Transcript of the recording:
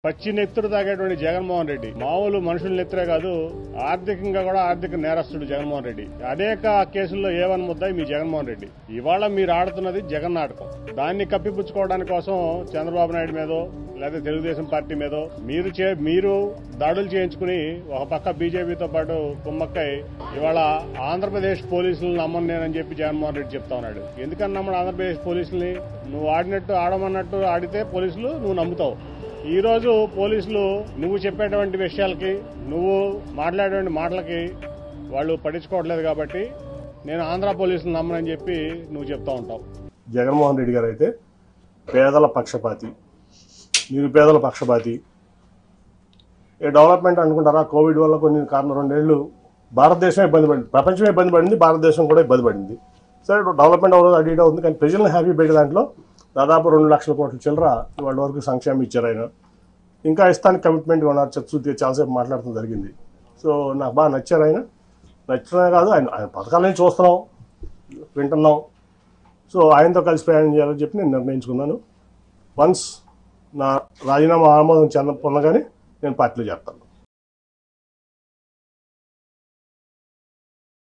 పచ్చి నెత్తురు తాగేటువంటి జగన్మోహన్ రెడ్డి మామూలు మనుషుల నెత్తురే కాదు ఆర్థికంగా కూడా ఆర్థిక నేరస్తుడు జగన్మోహన్ రెడ్డి అనేక కేసుల్లో ఏవన్ ముద్దాయి మీ జగన్మోహన్ రెడ్డి ఇవాళ మీరు ఆడుతున్నది జగన్ నాటకం దాన్ని కప్పిపుచ్చుకోవడానికి కోసం చంద్రబాబు నాయుడు మీదో లేదా తెలుగుదేశం పార్టీ మీదో మీరు చే- మీరు దాడులు చేయించుకుని ఒక పక్క బీజేపీతో పాటు కుమ్మక్కై ఇవాళ ఆంధ్రప్రదేశ్ పోలీసులను నమ్మను నేనని చెప్పి జగన్మోహన్ రెడ్డి చెప్తా ఉన్నాడు ఎందుకని నమ్మడు ఆంధ్రప్రదేశ్ పోలీసుల్ని నువ్వు ఆడినట్టు ఆడమన్నట్టు ఆడితే పోలీసులు నువ్వు నమ్ముతావు ఈ రోజు పోలీసులు నువ్వు చెప్పేటువంటి విషయాలకి నువ్వు మాట్లాడేటువంటి మాటలకి వాళ్ళు పట్టించుకోవట్లేదు కాబట్టి నేను ఆంధ్ర పోలీసులు నమ్మనని చెప్పి నువ్వు చెప్తా ఉంటావు జగన్మోహన్ రెడ్డి గారు అయితే పేదల పక్షపాతి నిరుపేదల పక్షపాతి ఏ డెవలప్మెంట్ అనుకుంటారా కోవిడ్ వల్ల కొన్ని కారణం రెండేళ్లు భారతదేశం ఇబ్బంది పడింది ప్రపంచమే ఇబ్బంది పడింది భారతదేశం కూడా ఇబ్బంది పడింది సరే డెవలప్మెంట్ అవ్వదు అటు ఇటు ఉంది కానీ ప్రజలను హ్యాపీ పెట్టే దాంట్లో దాదాపు రెండు లక్షల కోట్ల చిల్లర ఇవాళ వరకు సంక్షేమం ఇచ్చారు ఆయన ఇంకా ఇస్తానికి కమిట్మెంట్ ఉన్నారు చచ్చుతి చాలాసేపు మాట్లాడటం జరిగింది సో నాకు బాగా నచ్చారు ఆయన నచ్చడమే కాదు ఆయన ఆయన పథకాలని చూస్తున్నాం వింటున్నాం సో ఆయనతో కలిసి ప్రయాణం చేయాలని చెప్పి నేను నిర్ణయించుకున్నాను వన్స్ నా రాజీనామా ఆమోదం చెంద పొందగానే నేను పార్టీలో చేస్తాను